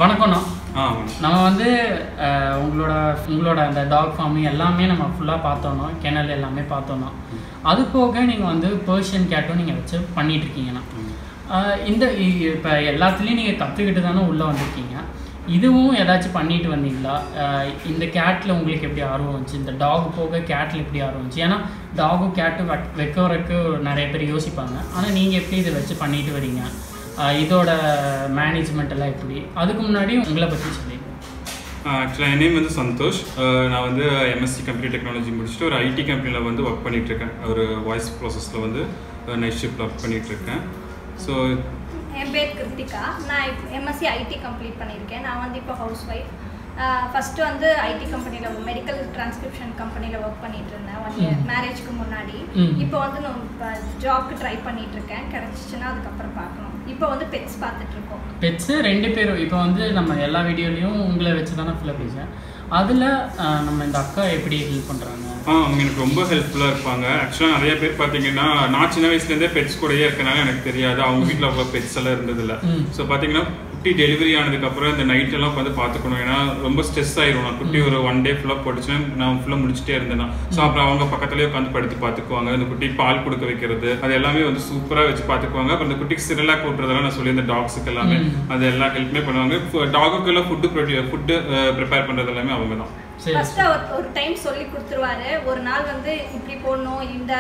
வணக்கம்ண்ணா ஆ நம்ம வந்து அஹ், உங்களோட உங்களோட அந்த டாக் ஃபார்மிங் எல்லாமே நம்ம ஃபுல்லாக பார்த்தோன்னா கிணல் எல்லாமே பார்த்தோன்னா அது போக நீங்கள் வந்து பர்ஷியன் கேட்டும் நீங்கள் வச்சு பண்ணிட்டு இருக்கீங்கண்ணா அஹ், இந்த இப்போ எல்லாத்துலேயும் நீங்கள் கற்றுக்கிட்டு தானே உள்ளே வந்திருக்கீங்க இதுவும் ஏதாச்சும் பண்ணிட்டு வந்தீங்களா அஹ், இந்த கேட்டில் உங்களுக்கு எப்படி ஆர்வம் வந்துச்சு இந்த டாக் போக கேட்டில் எப்படி ஆர்வம் வந்துச்சு ஏன்னா டாகும் கேட்டும் வைக்க வரக்கு நிறைய பேர் யோசிப்பாங்க ஆனால் நீங்கள் எப்படி இதை வச்சு பண்ணிட்டு வரீங்க அஹ், இதோட மேனேஜ்மெண்ட் எல்லாம் எப்படி அதுக்கு முன்னாடி உங்களை பற்றி சொல்லிடுங்க ஆக்சுவலாக என் நேம் வந்து சந்தோஷ் அஹ் நான் வந்து எம்எஸ்சி கம்ப்யூட்டர் டெக்னாலஜி முடிச்சுட்டு ஒரு ஐடி கம்பெனியில் வந்து ஒர்க் பண்ணிட்டு இருக்கேன் ஒரு வாய்ஸ் ப்ராசஸில் வந்து நைட் ஷிஃப்ட்டில் ஒர்க் பண்ணிட்டு இருக்கேன் ஸோ என் பேர் கிருத்திகா நான் இப்போ எம்எஸ்சி ஐடி கம்ப்ளீட் பண்ணியிருக்கேன் நான் வந்து இப்போ ஹவுஸ் ஒய்ஃப் ஃபஸ்ட்டு வந்து ஐடி கம்பெனியில் மெடிக்கல் டிரான்ஸ்கிரிப்ஷன் கம்பெனியில் ஒர்க் பண்ணிட்டு இருந்தேன் ஒன் இயர் மேரேஜ்க்கு முன்னாடி ம். இப்போ வந்து நான் இப்போ ஜாப்க்கு ட்ரை பண்ணிட்டு இருக்கேன் கிடச்சிச்சின்னா அதுக்கப்புறம் பார்க்கணும் இப்போ வந்து பெட்ஸ் பார்த்துட்டு இருக்கோம் பெட்ஸு ரெண்டு பேரும் இப்போ வந்து நம்ம எல்லா வீடியோலையும் உங்களை வச்சு தானே ஃபுல்லாக பேசுகிறேன் அதில் நம்ம இந்த அக்கா எப்படி ஹெல்ப் பண்ணுறாங்க ஆ அவங்க எனக்கு ரொம்ப ஹெல்ப்ஃபுல்லாக இருப்பாங்க ஆக்சுவலாக நிறைய பேர் பார்த்தீங்கன்னா நான் சின்ன வயசுலேருந்தே பெட்ஸ் கூடயே இருக்கனால எனக்கு தெரியாது அவங்க வீட்டில் அவ்வளோ பெட்ஸ் எல்லாம் இருந்ததில்ல ம். ஸோ பார்த்தீங்கன்னா குட்டி டெலிவரி ஆனதுக்கப்புறம் இந்த நைட் எல்லாம் உட்காந்து பார்த்துக்கணும் ஏன்னா ரொம்ப ஸ்ட்ரெஸ் ஆயிரும் நான் குட்டி ஒரு ஒன் டே ஃபுல்லாக போட்டுச்சுன்னா நான் ஃபுல்லாக முடிச்சுட்டே இருந்தேன் ஸோ அப்புறம் அவங்க பக்கத்துலேயே உட்காந்து படுத்து பார்த்துக்குவாங்க இந்த குட்டி பால் கொடுக்க வைக்கிறது அது எல்லாமே வந்து சூப்பராக வச்சு பார்த்துக்குவாங்க அப்புறம் இந்த குட்டிக்கு சிரலாக் கூட்டுறதெல்லாம் நான் சொல்லியிருந்தேன் டாக்ஸுக்கு எல்லாமே அது எல்லா ஹெல்ப்புமே பண்ணுவாங்க டாகுக்கு எல்லாம் ஃபுட்டு ப்ரொடியூ ஃபுட்டு ப்ரிப்பேர் பண்ணுறது எல்லாமே அவங்க தான் சரி ஃபஸ்ட்டு அவர் ஒரு டைம் சொல்லி கொடுத்துருவாரு ஒரு நாள் வந்து இப்படி போடணும் இந்த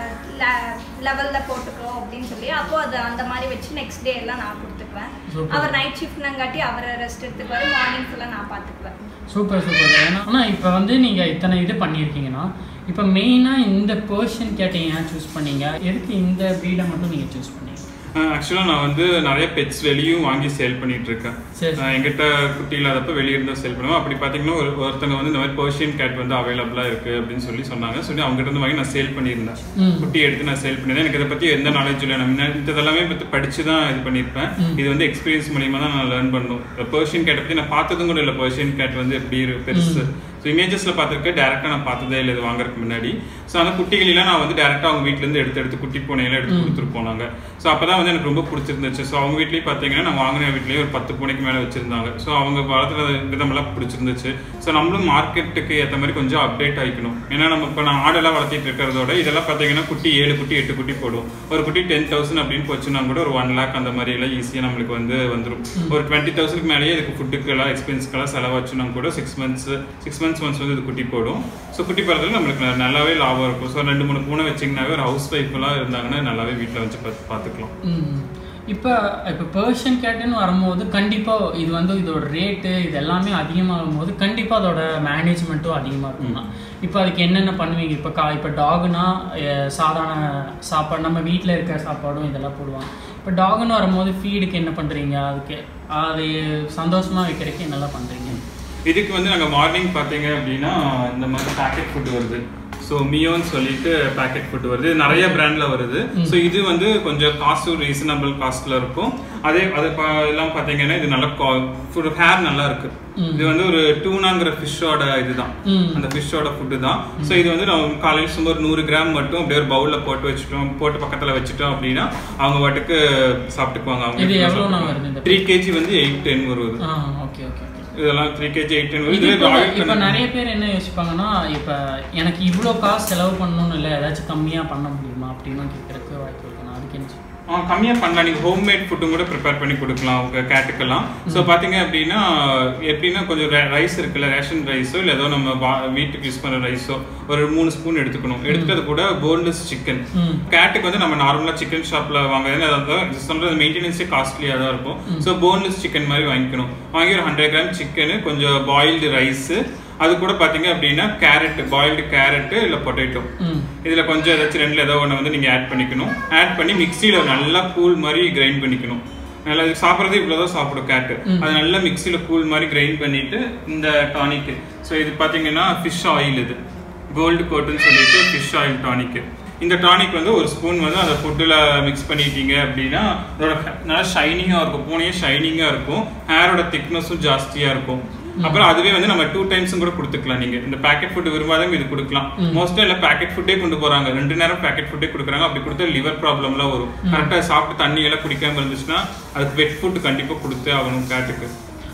லெவலில் போட்டுக்கோ அப்படின்னு சொல்லி அப்போ அது அந்த மாதிரி வச்சு நெக்ஸ்ட் டே எல்லாம் நான் கொடுத்துக்குவேன் Super. அவர் நைட் ஷிஃப்ட்னங்காட்டி அவரை ரெஸ்ட் எடுத்துக்குவாரு மார்னிங் ஃபுல்லாக நான் பார்த்துக்குவேன் சூப்பர் சூப்பர் ஏன்னா ஆனால் இப்போ வந்து நீங்கள் இத்தனை இது பண்ணியிருக்கீங்கன்னா இப்போ மெயினாக இந்த பர்ஷன் கேட்டை ஏன் சூஸ் பண்ணீங்க எதுக்கு இந்த ப்ரீடை மட்டும் நீங்கள் சூஸ் பண்ணீங்க ஆக்சுவலாக நான் வந்து நிறைய பெட்ஸ் வெளியும் வாங்கி சேல் பண்ணிட்டு இருக்கேன் சரி நான் எங்கிட்ட குட்டி இல்லாதப்ப வெளியே இருந்தால் சேல் பண்ணுவேன் அப்படி பார்த்தீங்கன்னா ஒரு ஒருத்தங்க வந்து இந்த மாதிரி பர்ஷியன் கேட் வந்து அவைலபிளாக இருக்கு அப்படின்னு சொல்லி சொன்னாங்க சொல்லி அவங்ககிட்ட இருந்து வாங்கி நான் சேல் பண்ணியிருந்தேன் ம் குட்டி எடுத்து நான் சேல் பண்ணியிருந்தேன் எனக்கு இதை பற்றி எந்த நாலேஜ் இல்லை நான் முன்னாடி இதெல்லாமே பற்றி படிச்சு தான் இது பண்ணியிருப்பேன் இது வந்து எக்ஸ்பீரியன்ஸ் மூலியமா தான் நான் லேர்ன் பண்ணணும் பர்ஷியன் கேட்டை பற்றி நான் பார்த்ததும் கூட இல்லை பர்ஷியன் கேட் வந்து எப்படி இருக்கு பெருசு ஸோ இமேஜஸில் பார்த்துருக்கேன் டேரெக்டாக நான் பார்த்ததே இல்லை இது வாங்குறதுக்கு முன்னாடி ஸோ அந்த குட்டிகளெல்லாம் நான் வந்து டேரெக்டாக அவங்க வீட்டிலேருந்து எடுத்து எடுத்து குட்டி பூனையெல்லாம் எடுத்து கொடுத்துட்டு போனாங்க ஸோ அப்போ தான் வந்து எனக்கு ரொம்ப பிடிச்சிருந்துச்சு ஸோ அவங்க வீட்லேயும் பார்த்தீங்கன்னா நான் வாங்கின வீட்லேயே ஒரு பத்து பூனைக்கு மேலே வச்சிருந்தாங்க ஸோ அவங்க வளர்த்துற விதமெல்லாம் பிடிச்சிருந்துச்சு ஸோ நம்மளும் மார்க்கெட்டுக்கு ஏற்ற மாதிரி கொஞ்சம் அப்டேட் ஆகிக்கணும் ஏன்னா நம்ம இப்போ நான் ஆடெல்லாம் வளர்த்திட்டு இருக்கிறதோட இதெல்லாம் பார்த்தீங்கன்னா குட்டி ஏழு குட்டி எட்டு குட்டி போடும் ஒரு குட்டி டென் தௌசண்ட் அப்படின்னு போச்சுன்னா கூட ஒரு ஒன் லேக் அந்த மாதிரி எல்லாம் ஈஸியாக நம்மளுக்கு வந்து வந்துடும் ஒரு டுவெண்ட்டி தௌசண்ட்க்கு மேலேயே இதுக்கு ஃபுட்டுக்கு எல்லாம் எக்ஸ்பென்ஸ்க்கெல்லாம் செலவாச்சுன்னா கூட six months six months once வந்து இது குட்டி போடும் ஸோ குட்டி போடுறதுல நம்மளுக்கு ந- நல்லாவே லாபம் இருக்கும் ஸோ ரெண்டு மூணு பூனை வச்சிங்கனாவே ஒரு ஹவுஸ் ஒய்ஃப்லாம் இருந்தாங்கன்னா நல்லாவே வீட்டில் வச்சு பார்த்து பார்த்துக்கலாம் ம் இப்போ இப்போ பர்ஷியன் கேட்டுன்னு வரும்போது கண்டிப்பாக இது வந்து இதோட ரேட்டு இது எல்லாமே அதிகமாகும் போது கண்டிப்பாக அதோட மேனேஜ்மெண்ட்டும் அதிகமாக இருக்கும்னா இப்போ அதுக்கு என்னென்ன பண்ணுவீங்க இப்போ கா இப்போ டாகுனா சாதாரண சாப்பாடு நம்ம வீட்டில் இருக்கிற சாப்பாடும் இதெல்லாம் போடுவாங்க இப்போ டாகுன்னு வரும்போது ஃபீடுக்கு என்ன பண்ணுறீங்க அதுக்கு அது சந்தோஷமாக வைக்கிறதுக்கு என்னெல்லாம் பண்ணுறீங்க இதுக்கு வந்து நாங்கள் மார்னிங் பார்த்தீங்க அப்படின்னா இந்த மாதிரி பேக்கெட் ஃபுட் வருது ஸோ மியோன்னு சொல்லிட்டு பேக்கெட் ஃபுட் வருது இது நிறைய பிராண்ட்ல வருது ஸோ இது வந்து கொஞ்சம் காஸ்ட்டும் ரீசனபிள் காஸ்ட்ல இருக்கும் அதே அது பா- எல்லாம் பார்த்தீங்கன்னா இது நல்ல ஃபுட் ஹேர் நல்லா இருக்கு இது வந்து ஒரு டூனாங்கிற ஃபிஷ்ஷோட இதுதான் ம் அந்த ஃபிஷ்ஷோட ஃபுட்டு தான் ஸோ இது வந்து நம்ம காலையில் சும்மா ஒரு நூறு கிராம் மட்டும் அப்படியே ஒரு பவுலில் போட்டு வச்சுட்டோம் போட்டு பக்கத்தில் வச்சுட்டோம் அப்படின்னா அவங்க பாட்டுக்கு சாப்பிட்டுக்குவாங்க இது அவங்க எவ்வளோண்ணா வருது இந்த த்ரீ கேஜி வந்து எயிட் டென் வருது ஆ ஓகே ஓகே ஓகே இதெல்லாம் த்ரீ கேஜி எயிட் டென் இது வருது இப்போ ஆயில் இப்போ பண்ண- நிறைய பேர் என்ன யோசிப்பாங்கன்னா இப்போ எனக்கு இவ்வளோ காசு செலவு பண்ணணும்னு இல்லை ஏதாச்சும் கம்மியாக பண்ண முடியுமா அப்படின்னு கேட்குறதுக்கு வாய்ப்பு இருக்கணும் அதுக்கு என்ன சொல்லுங்க? ஆ, கம்மியா பண்ணலாம் நீங்க ஹோம்மேட் ஃபுட்டும் கூட ப்ரிப்பேர் பண்ணி கொடுக்கலாம் உங்க கேட்டுக்கெல்லாம் ஸோ பாத்தீங்க அப்படின்னா எப்படின்னா கொஞ்சம் ரைஸ் இருக்குல்ல ரேஷன் ரைஸோ இல்லை ஏதோ நம்ம வா- வீட்டுக்கு யூஸ் பண்ற ரைஸோ ஒரு மூணு ஸ்பூன் எடுத்துக்கணும் எடுத்துட்டு அது கூட போன்லெஸ் சிக்கன் ம் கேட்டுக்கு வந்து நம்ம நார்மலா சிக்கன் ஷாப்ல வாங்குறது அதாவது சொல்றது மெயின்டெனன்ஸே காஸ்ட்லியாக தான் இருக்கும் ஸோ போன்லெஸ் சிக்கன் மாதிரி வாங்கிக்கணும் வாங்கி ஒரு ஹண்ட்ரட் கிராம் சிக்கனு கொஞ்சம் பாயில்டு ரைஸ் அது கூட பாத்தீங்க அப்படின்னா கேரட் பாயில்டு கேரட் இல்லை பொட்டேட்டோ ம் இதுல கொஞ்சம் ஏதாச்சும் ரெண்டுல ஏதோ ஒன்று வந்து நீங்க ஆட் பண்ணிக்கணும் ஆட் பண்ணி மிக்ஸியில நல்லா கூல் மாதிரி கிரைண்ட் பண்ணிக்கணும் நல்லா இது சாப்பிட்றது இவ்வளோதான் சாப்பிடும் கேட்டு அது நல்லா மிக்ஸியில கூல் மாதிரி கிரைண்ட் பண்ணிட்டு இந்த டானிக் ஸோ இது பாத்தீங்கன்னா ஃபிஷ் ஆயில் இது கோல்டு கோட்டுன்னு சொல்லிட்டு ஃபிஷ் ஆயில் டானிக் இந்த டானிக் வந்து ஒரு ஸ்பூன் வந்து அந்த ஃபுட்டில் மிக்ஸ் பண்ணிட்டீங்க அப்படின்னா அதோட ha- நல்லா ஷைனிங்காக இருக்கும் பூனையே ஷைனிங்காக இருக்கும் ஹேரோட திக்னஸும் ஜாஸ்தியாக இருக்கும் அப்புறம் அதுவே வந்து நம்ம டூ டைம்ஸும் கூட கொடுத்துக்கலாம் நீங்க இந்த பேக்கெட் ஃபுட் விரும்பாதவங்க இது கொடுக்கலாம் மோஸ்டா இல்ல பேக்கெட் ஃபுட்டே கொண்டு போறாங்க ரெண்டு நேரம் பேக்கெட் ஃபுட்டே கொடுக்குறாங்க அப்படி கொடுத்தா லிவர் ப்ராப்ளம்லாம் வரும் கரெக்டா சாப்பிட்டு தண்ணி எல்லாம் குடிக்காம இருந்துச்சுன்னா அதுக்கு வெட் ஃபுட் கண்டிப்பா கொடுத்தே ஆகணும் கேட்டுக்கு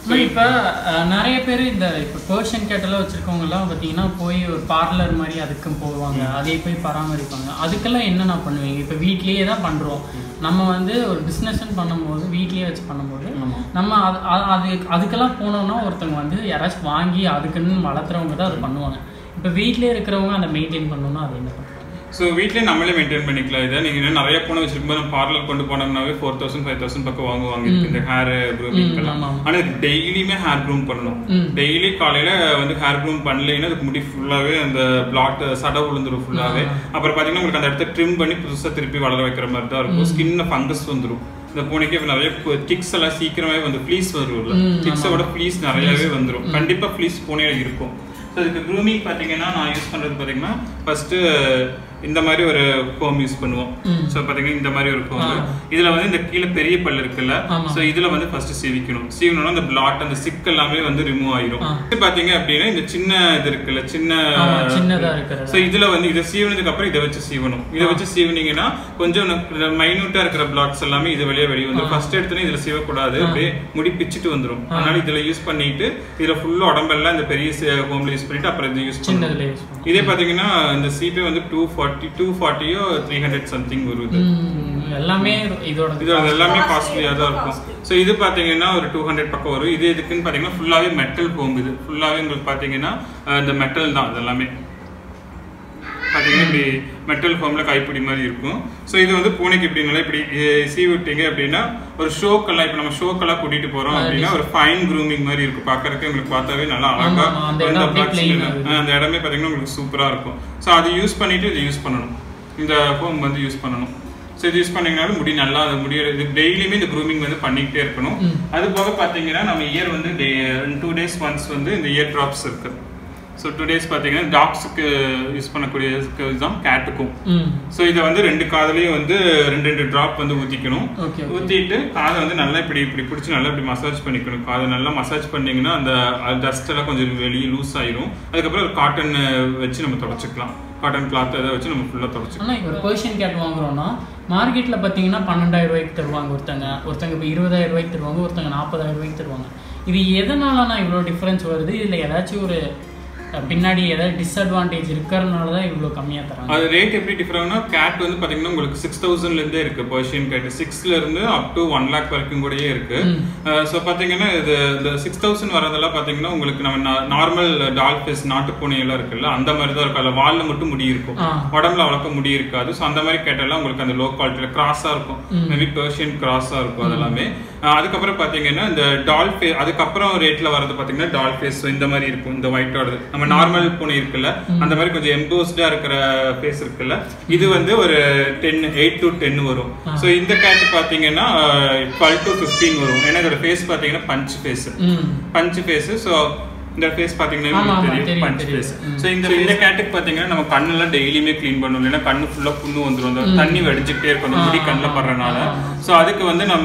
ஆனா இப்ப அஹ், நிறைய பேர் இந்த இப்போ பர்ஷன் கேட்டெல்லாம் வச்சிருக்கவங்க எல்லாம் பார்த்தீங்கன்னா போய் ஒரு பார்லர் மாதிரி அதுக்கும் போவாங்க அதை போய் பராமரிப்பாங்க அதுக்கெல்லாம் என்னென்ன பண்ணுவீங்க இப்போ வீட்லயே தான் பண்றோம் நம்ம வந்து ஒரு பிஸ்னஸ்ன்னு பண்ணும்போது வீட்லயே வச்சு பண்ணும்போது நம்ம அது அது- அது அதுக்கெல்லாம் போனோம்னா ஒருத்தவங்க வந்து யாராச்சும் வாங்கி அதுக்குன்னு வளர்த்துறவங்க தான் அது பண்ணுவாங்க இப்போ வீட்லயே இருக்கிறவங்க அதை மெயின்டைன் பண்ணணும்னா அது என்ன பண்ணுவாங்க ஸோ வீட்லயே நம்மளே மெயின்டைன் பண்ணிக்கலாம் இதை நீங்க இன்னும் நிறைய பூனை வச்சிருக்கும்போது நம்ம பார்லர் கொண்டு போனோம்னாவே ஃபோர் தௌசண்ட் ஃபைவ் தௌசண்ட் பக்கம் வாங்குவாங்க இதுக்கு இந்த ஹேர் க்ரூமிங் எல்லாம் ஆமா. ஆனா இதுக்கு டெய்லியுமே ஹேர் க்ரூம் பண்ணணும் ம். டெய்லி காலையில வந்து ஹேர் க்ரூம் பண்ணலைன்னா அதுக்கு முடி ஃபுல்லாவே அந்த பிளாட் சடை விழுந்துரும் ஃபுல்லாவே அப்புறம் பாத்தீங்கன்னா உங்களுக்கு அந்த இடத்த ட்ரிம் பண்ணி புதுசா திருப்பி வளர வைக்கிற மாதிரி தான் இருக்கும் ஸ்கின்ல ஃபங்கஸ் வந்துரும் இந்த பூனைக்கு இப்ப நிறைய டிக்ஸ் எல்லாம் சீக்கிரமே வந்து ஃப்ளீஸ் வரும்ல ம், டிக்ஸோட ஃப்ளீஸ் நிறையவே வந்துரும் கண்டிப்பா ஃப்ளீஸ் பூனையில இருக்கும் ஸோ இதுக்கு க்ரூமிங் பார்த்தீங்கன்னா நான் யூஸ் பண்ணுறது பார்த்தீங்கன்னா ஃபர்ஸ்ட் இந்த மாதிரி ஒரு கோம் யூஸ் பண்ணுவோம் ம். ஸோ பார்த்தீங்கன்னா இந்த மாதிரி ஒரு கோம் ஆ. இதுல வந்து இந்த கீழே பெரிய பல் இருக்குல்ல ஆமா. ஸோ இதுல வந்து ஃபர்ஸ்ட் சீவிக்கணும் சீவணும்னா அந்த பிளாட் அந்த சிக் எல்லாமே வந்து ரிமூவ் ஆயிரும் ஆ. இது பாத்தீங்க அப்படின்னா இந்த சின்ன இது இருக்குல்ல சின்ன ஆமா, சின்னதா இருக்கிறது. ஸோ இதுல வந்து இதை சீவனதுக்கு அப்புறம் இதை வச்சு சீவணும் இதை வச்சு சீவனீங்கன்னா கொஞ்சம் மைனூட்டா இருக்கிற பிளாட்ஸ் எல்லாமே இது வெளியே வெளியே வந்து ஃபர்ஸ்ட் எடுத்தோன்னே இதுல சீவக்கூடாது அப்படியே முடி பிச்சுட்டு வந்துரும் அதனால இதுல யூஸ் பண்ணிட்டு இதுல ஃபுல்லா உடம்பெல்லாம் இந்த பெரிய ஹோம்ல யூஸ் பண்ணிட்டு அப்புறம் இது யூஸ் சின்னதுல பண்ணணும் யூஸ் பண்ணுவோம் இதே பாத்தீங்கன்னா இந்த சீப்பே வந்து டூ ஃபார்ட்டி டூ ஃபார்ட்டியோ த்ரீ ஹண்ட்ரட் சம்திங் வருது ம், எல்லாமே இதோட இது எல்லாமே Costly, காஸ்ட்லியாக தான் ரொம்ப இருக்கும் costly. ஸோ இது பார்த்தீங்கன்னா ஒரு டூ ஹண்ட்ரட் பக்கம் வரும் இது எதுக்குன்னு பார்த்தீங்கன்னா ஃபுல்லாகவே மெட்டல் கோம்பு இது ஃபுல்லாகவே உங்களுக்கு பார்த்தீங்கன்னா அஹ், இந்த மெட்டல் தான் இது எல்லாமே பார்த்தீங்கன்னா இப்படி மெட்டல் ஃபார்மில் கைப்பிடி மாதிரி இருக்கும் ஸோ இது வந்து பூனைக்கு இப்படினால இப்படி அஹ், சீவி விட்டீங்க அப்படின்னா ஒரு ஷோக்கெல்லாம் இப்போ நம்ம ஷோக்கெல்லாம் கூட்டிட்டு போறோம் அப்படின்னா ஒரு ஃபைன் க்ரூமிங் மாதிரி இருக்கும் பார்க்கறதுக்கு உங்களுக்கு பார்த்தாவே நல்லா அழகா ஆமா, அந்த இடம் அந்த அப்படியே parts plain ல- ஆகுது. அஹ், அந்த இடமே பார்த்தீங்கன்னா உங்களுக்கு சூப்பராக இருக்கும் ஸோ அது யூஸ் பண்ணிட்டு இது யூஸ் பண்ணணும் இந்த ஃபோம் வந்து யூஸ் பண்ணணும் ஸோ இது யூஸ் பண்ணீங்கனாலும் முடி நல்லா அது முடிய இது டெய்லியுமே இந்த க்ரூமிங் வந்து பண்ணிக்கிட்டே இருக்கணும் ம். அது போக பார்த்தீங்கன்னா நம்ம இயர் வந்து டூ டேஸ் ஒன்ஸ் வந்து இந்த இயர் ட்ராப்ஸ் இருக்கு ஸோ டூ டேஸ் பார்த்தீங்கன்னா டாக்ஸுக்கு யூஸ் பண்ணக்கூடிய இதுதான் கேட்டுக்கும் ம் ஸோ இதை வந்து ரெண்டு காதுலயும் வந்து ரெண்டு ரெண்டு ட்ராப் வந்து ஊற்றிக்கணும் ஓகே ஓகே ஊற்றிட்டு காதை வந்து நல்லா இப்படி இப்படி பிடிச்சி நல்லா இப்படி மசாஜ் பண்ணிக்கணும் காதை நல்லா மசாஜ் பண்ணீங்கன்னா அந்த டஸ்ட் எல்லாம் கொஞ்சம் வெளியே லூஸ் ஆயிரும் அதுக்கப்புறம் ஒரு காட்டன் வச்சு நம்ம தொடச்சிக்கலாம் காட்டன் கிளாத் அதை வச்சு நம்ம ஃபுல்லாக தொடச்சிக்கலாம் ஆனால் இப்போ ஒரு பர்ஷியன் கேட் வாங்குறோம்னா மார்க்கெட்டில் பார்த்தீங்கன்னா பன்னெண்டாயிரம் ரூபாய்க்கு தருவாங்க ஒருத்தங்க ஒருத்தங்க இப்போ இருபதாயிரம் ரூபாய்க்கு தருவாங்க ஒருத்தங்க நாற்பதாயிரம் ரூபாய்க்கு தருவாங்க இது எதனாலனா இவ்வளோ டிஃப்ரென்ஸ் வருது இதில் ஏதாச்சும் ஒரு அஹ், பின்னாடி ஏதாவது டிஸ்அட்வான்டேஜ் இருக்கிறதுனால தான் இவ்வளோ கம்மியாக தராங்க அது ரேட் எப்படி டிஃபர் ஆகும்னா கேட் வந்து பாத்தீங்கன்னா உங்களுக்கு சிக்ஸ் தௌசண்ட்லேருந்தே இருக்கு பர்ஷியன் கேட் சிக்ஸ்ல இருந்து அப் டு ஒன் லேக் வரைக்கும் கூடயே இருக்கு ம். ஸோ பார்த்தீங்கன்னா இது இந்த சிக்ஸ் தௌசண்ட் வரதெல்லாம் பார்த்தீங்கன்னா உங்களுக்கு நம்ம நார்மல் டால் ஃபேஸ் நாட்டு பூனை எல்லாம் இருக்குல்ல அந்த மாதிரி தான் இருக்கும் அதில் வாலில் மட்டும் முடி இருக்கும் ஆ. உடம்புல அவ்வளோக்க முடி இருக்காது ஸோ அந்த மாதிரி கேட்டெல்லாம் உங்களுக்கு அந்த லோ குவாலிட்டியில் கிராஸாக இருக்கும் ம். மேபி பர்ஷியன் கிராஸாக இருக்கும் அதெல்லாமே அஹ் அதுக்கப்புறம் பார்த்தீங்கன்னா இந்த டால் ஃபே அதுக்கப்புறம் ரேட்டில் வரது பார்த்தீங்கன்னா டால் ஃபேஸ் இந்த மாதிரி இருக்கும் இந்த ஒயிட்டோடது நம்ம நார்மல் பூனை இருக்குல்ல அந்த மாதிரி கொஞ்சம் எம்போஸ்டா இருக்கிற ஃபேஸ் இருக்குல்ல இது வந்து ஒரு டென் எயிட் டு டென் வரும் ஸோ இந்த கேட் பார்த்தீங்கன்னா டுவெல் டு ஃபிஃப்டீன் வரும் ஏன்னா இதோட ஃபேஸ் பார்த்தீங்கன்னா பஞ்ச் ஃபேஸ் ம் பஞ்ச் ஃபேஸ் ஸோ இந்த ஃபேஸ் பாத்தீங்கன்னா ஆமா, உங்களுக்கு ஆமா, தெரியும் தெரியும், பஞ்ச் தெரியும். ஃபேஸ் ம். ஸோ இந்த இந்த கேட்டுக்கு பாத்தீங்கன்னா நம்ம கண்ணெல்லாம் டெய்லியுமே க்ளீன் பண்ணணும் இல்லைன்னா கண்ணு ஃபுல்லா புண்ணு வந்துரும் அந்த தண்ணி வடிஞ்சுக்கிட்டே இருக்கும் அந்த முடி ஆ, கண்ணில் ஆ, படுறனால ஆ. ஸோ அதுக்கு வந்து நம்ம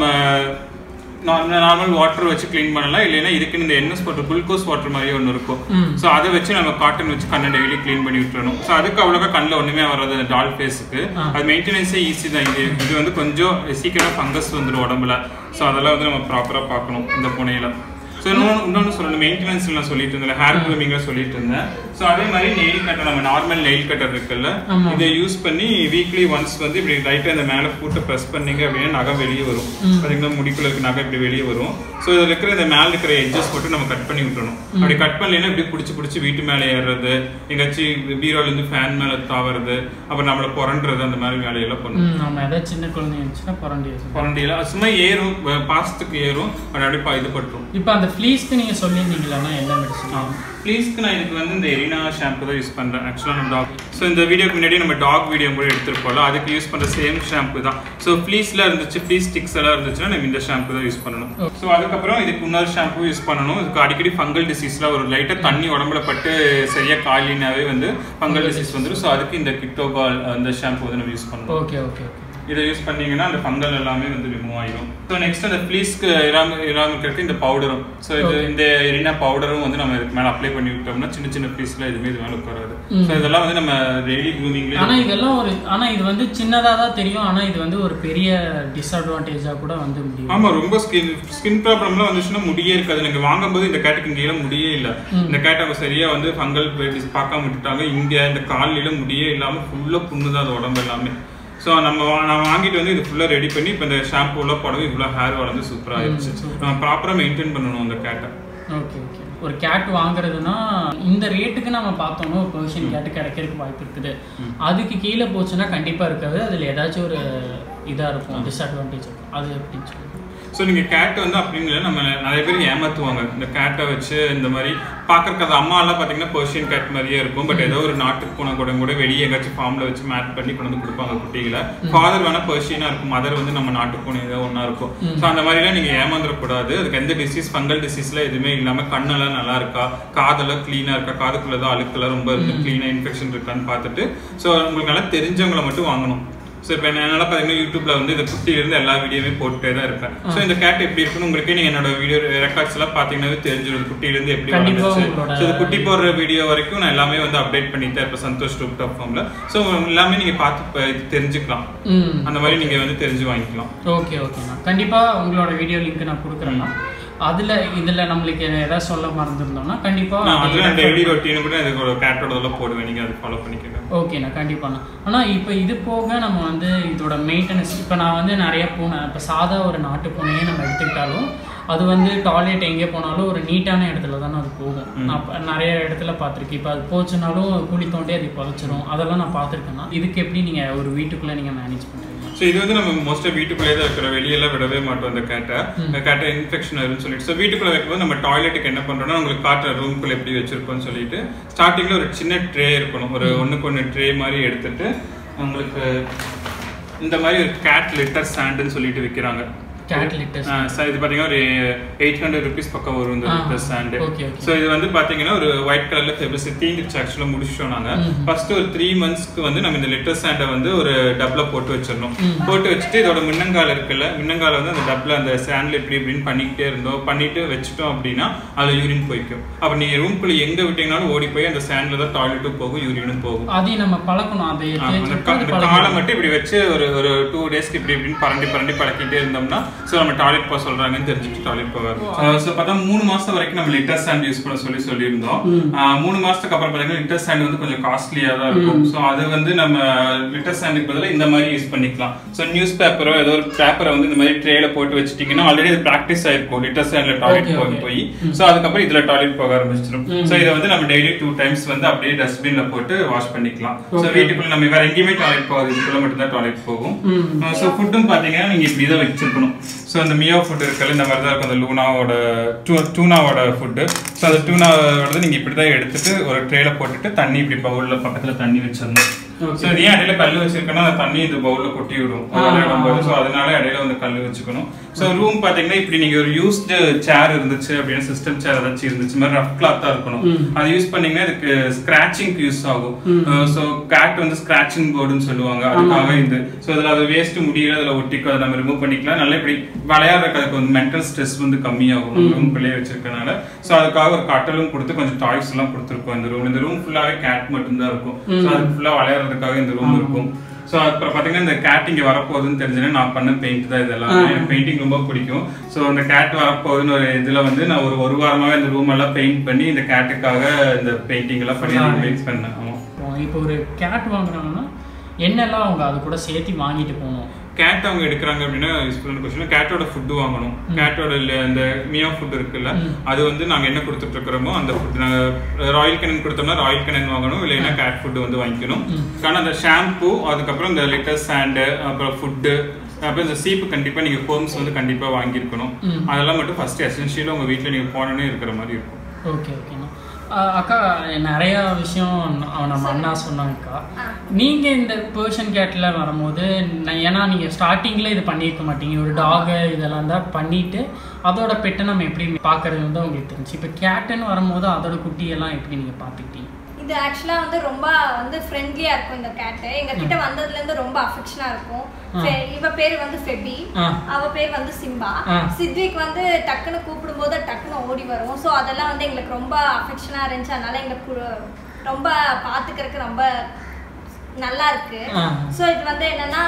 நார்மல் வாட்டர் வச்சு க்ளீன் பண்ணலாம் இல்லைன்னா இதுக்குன்னு இந்த என்எஸ் வாட்டர் குளுக்கோஸ் வாட்டர் மாதிரி ஒன்று இருக்கும் ம். ஸோ அதை வச்சு நம்ம காட்டன் வச்சு கண்ணை டெய்லி க்ளீன் பண்ணி விட்டுறணும் ஸோ அதுக்கு அவ்வளோக்கா கண்ணில் ஒன்றுமே வராது அந்த டால் ஃபேஸுக்கு ஆ. அது மெயின்டெனன்ஸே ஈஸி தான் இது இது வந்து கொஞ்சம் சீக்கிரம் ஃபங்கஸ் வந்துடும் உடம்புல ஸோ அதெல்லாம் வந்து நம்ம ப்ராப்பராக பார்க்கணும் இந்த பூனையில ஸோ இன்னொன்று இன்னொன்று சொல்லணும் மெயின்டெனன்ஸ் நான் சொல்லிட்டு இருந்தேன் ஹேர் க்ரூமிங்காக சொல்லிட்டு இருந்தேன் ஸோ அதே மாதிரி நெயில் கட்டர் நம்ம நார்மல் நெயில் கட்டர் இருக்குல்ல ஆமா. இதை யூஸ் பண்ணி வீக்லி ஒன்ஸ் வந்து இப்படி லைட்டாக இந்த மேலே போட்டு ப்ரெஸ் பண்ணீங்க அப்படின்னா நகை வெளியே வரும் பார்த்தீங்கன்னா முடிக்குள்ள இருக்க நகை இப்படி வெளியே வரும் ஸோ இதில் இருக்கிற இந்த மேலே இருக்கிற எட்ஜஸ் மட்டும் நம்ம கட் பண்ணி விட்டுறணும் அப்படி கட் பண்ணலைன்னா இப்படி பிடிச்சி பிடிச்சி வீட்டு மேலே ஏறுறது எங்காச்சும் பீரோல இருந்து ஃபேன் மேலே தாவறது அப்புறம் நம்மளை புரண்டுறது அந்த மாதிரி வேலையெல்லாம் பண்ணும் ம் நம்ம ஏதாவது சின்ன குழந்தை இருந்துச்சுன்னா புரண்டி வச்சு புரண்டியில சும்மா ஏறும் வ- பாசத்துக்கு ஏறும் அது அப்படியே பா- இது பட்டுரும் இப்போ அந்த ஃப்ளீஸ்க்கு நீங்கள் சொல்லியிருந்தீங்களா என்ன மெடிசன் ப்ளீஸ்க்கு நான் இதுக்கு வந்து இந்த எரினா ஷாம்பு தான் யூஸ் பண்ணுறேன் ஆக்சுவலாக நம்ம டாக் ஸோ இந்த வீடியோக்கு முன்னாடி நம்ம டாக் வீடியோ கூட எடுத்திருப்போம்ல அதுக்கு யூஸ் பண்ணுற சேம் ஷாம்பு தான் ஸோ ப்ளீஸில் இருந்துச்சு ப்ளீஸ் ஸ்டிக்ஸ் எல்லாம் இருந்துச்சுன்னா நம்ம இந்த ஷாம்பு தான் யூஸ் பண்ணணும் ஸோ அதுக்கப்புறம் இதுக்கு இன்னொரு ஷாம்பு யூஸ் பண்ணணும் இதுக்கு அடிக்கடி ஃபங்கல் டிசீஸ்லாம் ஒரு லைட்டாக தண்ணி உடம்புல பட்டு சரியாக காலினாவே வந்து ஃபங்கல் டிசீஸ் வந்துடும் ஸோ அதுக்கு இந்த கிட்டோகால் அந்த ஷாம்பு வந்து நம்ம யூஸ் பண்ணணும் ஓகே ஓகே ஓகே இதை யூஸ் பண்ணீங்கன்னா அந்த ஃபங்கல் எல்லாமே வந்து ரிமூவ் ஆயிடும் ஸோ நெக்ஸ்ட் அந்த ஃப்ளீஸ்க்கு இராம இராம இருக்கிறதுக்கு இந்த பவுடரும் ஸோ இது இந்த எரினா பவுடரும் வந்து நம்ம இதுக்கு மேலே அப்ளை பண்ணி விட்டோம்னா சின்ன சின்ன ஃப்ளீஸ்ல எதுவுமே இது மேலே உட்காராது ஸோ இதெல்லாம் வந்து நம்ம டெய்லி க்ரூமிங்லேயே ஆனா இதெல்லாம் ஒரு ஆனா இது வந்து சின்னதா தான் தெரியும் ஆனா இது வந்து ஒரு பெரிய டிஸ்அட்வான்டேஜா கூட வந்து முடியும் ஆமா ரொம்ப ஸ்கின் ஸ்கின் ப்ராப்ளம்லாம் வந்துச்சுன்னா முடியே இருக்காது எனக்கு வாங்கும்போது இந்த கேட்டுக்கு இங்கேயே முடியே இல்ல இந்த கேட் அவங்க சரியா வந்து ஃபங்கல் பார்க்காம விட்டுட்டாங்க இங்க இந்த காலில முடியே இல்லாம ஃபுல்லா புண்ணுதான் அது உடம்பு எல்லாமே ஸோ நம்ம வா- நான் வாங்கிட்டு வந்து இது ஃபுல்லா ரெடி பண்ணி இப்போ இந்த ஷாம்பூலாம் போடவே இவ்வளோ ஹேர் வளர்ந்து சூப்பரா ஆயிடுச்சு நம்ம ப்ராப்பரா மெயின்டைன் பண்ணணும் அந்த கேட்டை ஓகே ஓகே ஒரு கேட் வாங்குறதுன்னா இந்த ரேட்டுக்கு நம்ம பார்த்தோம்னா ஒரு பெர்ஷியன் கேட்டு கிடைக்கிறதுக்கு வாய்ப்பு இருக்குது அதுக்கு கீழே போச்சுன்னா கண்டிப்பா இருக்காது அதுல ஏதாச்சும் ஒரு இதா இருக்கும் டிஸ்அட்வான்டேஜ் இருக்கும் அது எப்படின்னு சொல்லுங்க ஸோ நீங்க கேட் வந்து அப்படின்னு இல்லை, நம்ம நிறைய பேர் ஏமாத்துவாங்க இந்த கேட்டை வச்சு இந்த மாதிரி பார்க்கறக்கு அது அம்மா எல்லாம் பார்த்தீங்கன்னா பெர்ஷியன் கேட் மாதிரியே இருக்கும் பட் ஏதோ ஒரு நாட்டுக்கு போன கூட கூட வெளியே எங்காச்சும் ஃபார்ம்ல வச்சு மேட் பண்ணி கொண்டு வந்து கொடுப்பாங்க குட்டிகளை ஃபாதர் வேணா பெர்ஷியனா இருக்கும் மதர் வந்து நம்ம நாட்டு பூனை ஏதோ ஒன்றா இருக்கும் ஸோ அந்த மாதிரிலாம் நீங்க ஏமாந்துடக்கூடாது அதுக்கு எந்த டிசீஸ் ஃபங்கல் டிசீஸ்ல எதுவுமே இல்லாம கண்ணெல்லாம் நல்லா இருக்கா காதெல்லாம் க்ளீனா இருக்கா காதுக்குள்ள தான் அழுக்கெல்லாம் ரொம்ப இருந்து க்ளீனா இன்ஃபெக்ஷன் இருக்கான்னு பார்த்துட்டு ஸோ உங்களுக்கு நல்லா தெரிஞ்சவங்களை மட்டும் வாங்கணும் ஸோ இப்போ என்னால் பார்த்தீங்கன்னா யூடியூப்ல வந்து இந்த குட்டியிலேருந்து எல்லா வீடியோமே போட்டுட்டே தான் இருப்பேன் ஸோ இந்த கேட் எப்படி இருக்குன்னு உங்களுக்கே நீங்கள் என்னோட வீடியோ ரெக்கார்ட்ஸ் எல்லாம் பார்த்தீங்கன்னாவே தெரிஞ்சிடும் குட்டியிலேருந்து எப்படி கண்டிப்பா வளர்ந்துச்சு உங்களோட- ஸோ இது குட்டி போடுற வீடியோ வரைக்கும் நான் எல்லாமே வந்து அப்டேட் பண்ணிட்டேன் இப்போ சந்தோஷ் டூப் டாப் ஃபார்ம்ல ஸோ எல்லாமே நீங்கள் பார்த்து ப- இது தெரிஞ்சுக்கலாம் ம் அந்த மாதிரி நீங்கள் வந்து தெரிஞ்சு வாங்கிக்கலாம் ஓகே ஓகேண்ணா கண்டிப்பா உங்களோட வீடியோ லிங்க் நான் கொடுக்குறேன்னா அதுல இதுல நம்மளுக்கு ஏதாவது சொல்ல மறந்துருந்தோம்னா கண்டிப்பா நான் அதை அதில் டெய்லி ரொட்டீன் கூட இதுக்கு ஒரு கேட்டோடதெல்லாம் போடுவேன் நீங்கள் அதை ஃபாலோ பண்ணிக்கோங்க ஓகேண்ணா கண்டிப்பாண்ணா ஆனால் இப்போ இது போக நம்ம வந்து இதோட மெயின்டெனன்ஸ் இப்போ நான் வந்து நிறைய பூனை இப்போ சாதா ஒரு நாட்டு பூனையே நம்ம எடுத்துக்கிட்டாலும் அது வந்து டாய்லெட் எங்கே போனாலும் ஒரு நீட்டான இடத்துல தானே அது போகும் நான் இப்ப நிறைய இடத்துல பார்த்துருக்கேன் இப்போ அது போச்சுனாலும் குழி தோண்டி அது புதைச்சிரும் அதெல்லாம் நான் பார்த்துருக்கேன்னா இதுக்கு எப்படி நீங்கள் ஒரு வீட்டுக்குள்ளே நீங்கள் மேனேஜ் பண்ணுறீங்க ஸோ இது வந்து நம்ம மோஸ்ட்டாக வீட்டுக்குள்ளே தான் இருக்கிற வெளியெல்லாம் விடவே மாட்டோம் அந்த கேட்டை இந்த கேட்டை இன்ஃபெக்ஷன் ஆயிரும்னு சொல்லிட்டு ஸோ வீட்டுக்குள்ளே வைக்கும்போது நம்ம டாய்லெட்டுக்கு என்ன பண்ணுறோம்னா உங்களுக்கு காட்டுற ரூம்குள்ளே எப்படி வச்சிருக்கோம்னு சொல்லிட்டு ஸ்டார்டிங்கில் ஒரு சின்ன ட்ரே இருக்கணும் ஒரு ஒன்றுக்கு ஒன்று ட்ரே மாதிரி எடுத்துட்டு உங்களுக்கு இந்த மாதிரி ஒரு கேட் லிட்டர் சாண்டுன்னு சொல்லிட்டு விற்கிறாங்க கேட் லிட்டர்ஸ் சார் இது பார்த்தீங்கன்னா ஒரு எயிட் ஹண்ட்ரட் ருபீஸ் பக்கம் வரும் இந்த ஆ. Litter sand okay okay so இது வந்து பாத்தீங்கன்னா ஒரு ஒயிட் கலர்ல ஃபெபிஸ் தீந்துருச்சு ஆக்சுவலாக முடிச்சிட்டோம் நாங்க ஃபர்ஸ்ட் ஒரு த்ரீ மந்த்ஸ்க்கு வந்து நம்ம இந்த லிட்டர் சாண்டை வந்து ஒரு டப்ல போட்டு வச்சிடணும் போட்டு வச்சுட்டு இதோட முன்னங்கால் இருக்குல்ல முன்னங்கால வந்து அந்த டப்ல அந்த சாண்ட்ல இப்படி இப்படின்னு பண்ணிக்கிட்டே இருந்தோம் பண்ணிட்டு வச்சுட்டோம் அப்படின்னா அதுல யூரின் போய்க்கும் அப்ப நீங்க ரூம்குள்ள எங்க விட்டீங்கனாலும் ஓடி போய் அந்த சாண்ட்ல தான் டாய்லெட்டும் போகும் யூரினும் போகும் அதையும் நம்ம பழக்கணும் அதை ஆ, அந்த தேய்ச்சிட்டு கா- அது அந்த பழகணும். காலை மட்டும் இப்படி வச்சு ஒரு ஒரு டூ டேஸ்க்கு இப்படி இப்படின்னு பரண்டி பரண்டி பழக்கிட்டே இருந்தோம்னா ஸோ நம்ம டாய்லெட் போக சொல்றாங்கன்னு தெரிஞ்சுட்டு டாய்லெட் போவார் ஸோ பார்த்தா மூணு மாசம் வரைக்கும் நம்ம லிட்டர் சாண்ட் யூஸ் பண்ண சொல்லி சொல்லியிருந்தோம் ஆ, மூணு மாசத்துக்கு அப்புறம் பார்த்தீங்கன்னா லிட்டர் சாண்ட் வந்து கொஞ்சம் காஸ்ட்லியா தான் இருக்கும் ஸோ அது வந்து நம்ம லிட்டர் சாண்டுக்கு பதிலாக இந்த மாதிரி யூஸ் பண்ணிக்கலாம் ஸோ நியூஸ் பேப்பரோ ஏதோ ஒரு பேப்பரை வந்து இந்த மாதிரி ட்ரேல போட்டு வச்சுட்டீங்கன்னா ஆல்ரெடி அது ப்ராக்டிஸ் ஆயிருக்கும் லிட்டர் சாண்ட்ல டாய்லெட் Okay, போய் okay. போய் ஸோ அதுக்கப்புறம் இதுல டாய்லெட் போக ஆரம்பிச்சிடும் ஸோ இதை வந்து நம்ம டெய்லி டூ டைம்ஸ் வந்து அப்படியே டஸ்ட்பின்ல போட்டு வாஷ் பண்ணிக்கலாம் ஸோ வீட்டுக்குள்ள நம்ம வேற எங்கேயுமே டாய்லெட் போகாது இதுக்குள்ள மட்டும் தான் டாய்லெட் போகும் ஸோ ஃபுட்டும் பாத்தீங்கன்னா நீங்க இப்படி தான் வச்சிருக்கணும் ஸோ அந்த மியோ ஃபுட் இருக்கல இந்த மாதிரி தான் இருக்கும் அந்த லூனாவோட டூ- டூனாவோட ஃபுட்டு ஸோ அந்த டூனாவோட நீங்க இப்படி தான் எடுத்துட்டு ஒரு ட்ரேல போட்டுட்டு தண்ணி இப்படி பவுல்ல பக்கத்துல தண்ணி வச்சிடணும் ஸோ இது ஏன் இடையில கல் வச்சிருக்கேன்னா அந்த தண்ணி இந்த பவுல்ல கொட்டி விடும் விளையாடும்போது ஸோ அதனால இடையில வந்து கல் வச்சுக்கணும் ஸோ ரூம் பாத்தீங்கன்னா இப்படி நீங்க ஒரு யூஸ்டு சேர் இருந்துச்சு அப்படின்னா சிஸ்டம் சேர் ஏதாச்சும் இருந்துச்சு மாதிரி ரஃப் கிளாத்தா இருக்கணும் அது யூஸ் பண்ணீங்கன்னா இதுக்கு ஸ்கிராச்சிங்க்கு யூஸ் ஆகும் ஸோ கேட் வந்து ஸ்கிராச்சிங் போர்டுன்னு சொல்லுவாங்க அதுக்காக இது ஸோ அதில் அது வேஸ்ட் முடியல அதில் ஒட்டிக்கோ அதை நம்ம ரிமூவ் பண்ணிக்கலாம் நல்லா இப்படி விளையாடுறதுக்கு அதுக்கு வந்து மென்டல் ஸ்ட்ரெஸ் வந்து கம்மியாகும் நம்ம ரூம் பிள்ளைய வச்சிருக்கனால ஸோ அதுக்காக ஒரு கட்டலும் கொடுத்து கொஞ்சம் டாய்ஸ் எல்லாம் கொடுத்துருக்கோம் இந்த ரூம் இந்த ரூம் ஃபுல்லாவே கேட் மட்டும்தான் இருக்கும் ஸோ அதுக்கு ஃபுல்லாக விளையாடுறதுக்காக இந்த ரூம் இருக்கும் ஸோ அப்புறம் பார்த்தீங்கன்னா இந்த கேட் இங்கே வரப்போகுதுன்னு தெரிஞ்சுன்னா நான் பண்ண பெயிண்ட் தான் இதெல்லாம் எனக்கு பெயிண்டிங் ரொம்ப பிடிக்கும் ஸோ அந்த கேட் வரப்போகுதுன்னு ஒரு இதில் வந்து நான் ஒரு ஒரு வாரமாகவே இந்த ரூம் எல்லாம் பெயிண்ட் பண்ணி இந்த கேட்டுக்காக இந்த பெயிண்டிங் எல்லாம் பண்ணி மேக் பண்ணேன் ஆமாம் இப்போ ஒரு கேட் வாங்குறாங்கன்னா என்னெல்லாம் அவங்க அது கூட சேர்த்து வாங்கிட்டு போகணும் கேட் அவங்க எடுக்கிறாங்க அப்படின்னா யூஸ்ஃபுல்லான கொஸ்டின் கேட்டோட ஃபுட் வாங்கணும் கேட்டோட அந்த மியா ஃபுட் இருக்குல்ல அது வந்து நாங்க என்ன கொடுத்துட்டு இருக்கிறோமோ அந்த ஃபுட் நாங்க ராயல் கனன் கொடுத்தோம்னா ராயல் கனன் வாங்கணும் இல்லைன்னா கேட் ஃபுட் வந்து வாங்கிக்கணும் ஆனால் அந்த ஷாம்பு அதுக்கப்புறம் இந்த லிட்டர் சாண்டு அப்புறம் ஃபுட்டு அப்புறம் இந்த சீப்பு கண்டிப்பா நீங்க ஹோம்ஸ் வந்து கண்டிப்பா வாங்கியிருக்கணும் அதெல்லாம் மட்டும் ஃபர்ஸ்ட் எசென்ஷியலா உங்க வீட்ல நீங்க போனோன்னே இருக்கிற மாதிரி இருக்கும் ஓகே ஓகேண்ணா அஹ் அக்கா நிறைய விஷயம் அவ- நம்ம அண்ணா சொன்னாங்கக்கா நீங்க இந்த பர்ஷன் கேட்ல வரும்போது நான் ஏன்னா நீங்க ஸ்டார்டிங்ல இது பண்ணியிருக்க மாட்டீங்க ஒரு டாக் இதெல்லாம் தான் பண்ணிட்டு அதோட பெட்டை நம்ம எப்படி பார்க்கறது வந்து உங்களுக்கு தெரிஞ்சு இப்போ கேட்டுன்னு வரும்போது அதோட குட்டியெல்லாம் எப்படி நீங்க பார்த்துக்கிட்டீங்க இது ஆக்சுவலாக வந்து ரொம்ப வந்து ஃப்ரெண்ட்லியாக இருக்கும் இந்த கேட்டு எங்கள் கிட்ட வந்ததுலேருந்து ரொம்ப அஃபெக்ஷனாக இருக்கும் ஃபெ- இவ பேர் வந்து ஃபெபி ஆ அவ பேர் வந்து சிம்பா ஆ. சித்விக் வந்து டக்குன்னு கூப்பிடும்போது டக்குன்னு ஓடி வரும் ஸோ அதெல்லாம் வந்து எங்களுக்கு ரொம்ப அஃபெக்ஷனா இருந்துச்சு அதனால எங்களுக்கு கு- ரொம்ப பாத்துக்கிறதுக்கு ரொம்ப நல்லா இருக்கு ஆ. ஸோ இது வந்து என்னன்னா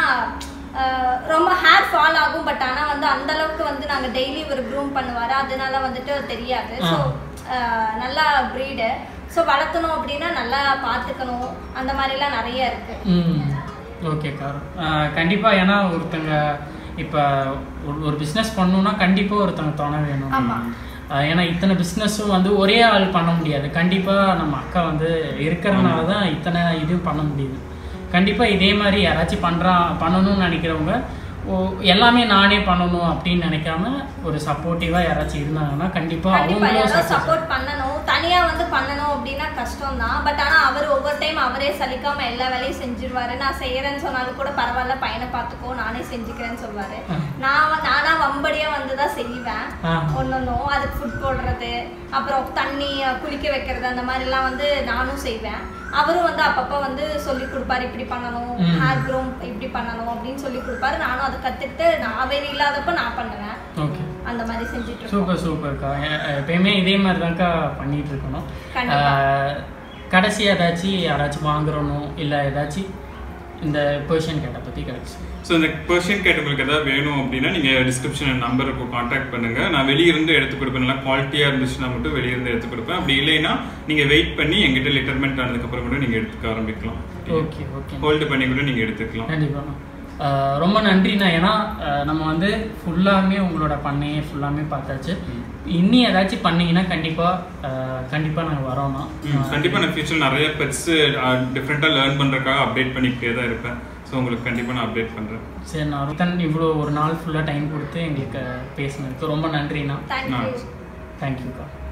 அஹ், ரொம்ப ஹேர் ஃபால் ஆகும் பட் ஆனா வந்து அந்த அளவுக்கு வந்து நாங்க டெய்லி ஒரு க்ரூம் பண்ணுவாரு அதனால வந்துட்டு தெரியாது ஆ. ஸோ நல்லா ப்ரீடு ஸோ வளர்த்தணும் அப்படின்னா நல்லா பார்த்துக்கணும் அந்த மாதிரிலாம் நிறைய இருக்கு ம் ஓகேக்கா கண்டிப்பாக ஏன்னா ஒருத்தங்க இப்போ ஒரு ஒரு பிஸ்னஸ் பண்ணணும்னா கண்டிப்பாக ஒருத்தங்க துணை வேணும் ஆமா. ஆஹ் ஏன்னா இத்தனை பிஸ்னஸும் வந்து ஒரே ஆள் பண்ண முடியாது கண்டிப்பாக நம்ம அக்கா வந்து இருக்கிறனால தான் இத்தனை இது பண்ண முடியுது கண்டிப்பாக இதே மாதிரி யாராச்சும் பண்ணுறா பண்ணணும்னு நினைக்கிறவங்க ஓ எல்லாமே நானே பண்ணணும் அப்படின்னு நினைக்காம ஒரு சப்போர்ட்டிவாக யாராச்சும் இருந்தாங்கன்னா கண்டிப்பாக கண்டிப்பா அவங்களும் யாராவது success சப்போர்ட் பண்ணணும் தனியா வந்து பண்ணணும் அப்படின்னா கஷ்டம் தான் பட் ஆனா அவர் ஒவ்வொரு டைம் அவரே சலிக்காம எல்லா வேலையும் செஞ்சிருவாரு நான் செய்யறேன்னு சொன்னாலும் கூட பரவாயில்ல பையனை பார்த்துக்கோ நானே செஞ்சுக்கிறேன்னு சொல்வாரு ஆ. நான் வ- நானா வம்படியா வந்து தான் செய்வேன் ஆ. ஒன்னொன்னும் அதுக்கு ஃபுட் போடுறது அப்புறம் தண்ணி அஹ், குளிக்க வைக்கிறது அந்த மாதிரிலாம் வந்து நானும் செய்வேன் அவரும் வந்து அப்பப்போ வந்து சொல்லி கொடுப்பாரு இப்படி பண்ணணும் ம். ஹேர் க்ரோம் இப்படி பண்ணணும் அப்படின்னு சொல்லி கொடுப்பாரு நானும் அதை கத்துக்கிட்டு நான் அவர் இல்லாதப்ப நான் பண்ணுவேன் ஓகே அந்த மாதிரி செஞ்சுட்டு இருக்கோம். சூப்பர் சூப்பர்க்கா எ- எப்பயுமே இதே மாதிரி தான்க்கா பண்ணிட்டு இருக்கணும் கண்டிப்பா. ஆஹ், கடைசி ஏதாச்சும் யாராச்சும் வாங்குறணும் இல்லை ஏதாச்சும் இந்த பொசிஷன் கேட்டை பற்றி கிடைச்சி ஸோ இந்த கொஷின் கேட்டு உங்களுக்கு ஏதாவது வேணும் அப்படின்னா நீங்கள் டிஸ்கிரிப்ஷன் நம்பருக்கு காண்டாக்ட் பண்ணுங்க நான் வெளியிருந்து எடுத்து கொடுப்பேன் நல்லா குவாலிட்டியாக இருந்துச்சுன்னா மட்டும் வெளியிருந்து எடுத்து கொடுப்பேன் அப்படி இல்லைன்னா நீங்கள் வெயிட் பண்ணி எங்கிட்ட லிட்டர்மெண்ட் ஆனதுக்கப்புறம் கூட நீங்கள் எடுத்துக்க ஆரம்பிக்கலாம் ஓகே ஓகே ஹோல்டு பண்ணி கூட நீங்கள் எடுத்துக்கலாம் கண்டிப்பாக ரொம்ப நன்றிண்ணா ஏன்னா ஆஹ், நம்ம வந்து ஃபுல்லாமே உங்களோட பண்ணையே ஃபுல்லாமே பார்த்தாச்சு இன்னி ஏதாச்சும் பண்ணீங்கன்னா கண்டிப்பாக கண்டிப்பாக நாங்கள் வரோம்னா ம், கண்டிப்பா நான் ஃபியூச்சர் நிறைய பெட்ஸ் டிஃப்ரெண்ட்டாக லேர்ன் பண்றதுக்காக அப்டேட் பண்ணிக்கிட்டே தான் இருப்பேன் ஸோ உங்களுக்கு கண்டிப்பா நான் அப்டேட் பண்றேன் சரி நான் ருத்தன் இவ்வளோ ஒரு நாள் ஃபுல்லாக டைம் கொடுத்து எங்களுக்கு பேசினதுக்கு ரொம்ப நன்றிண்ணா தேங்க்யூ தேங்க்யூக்கா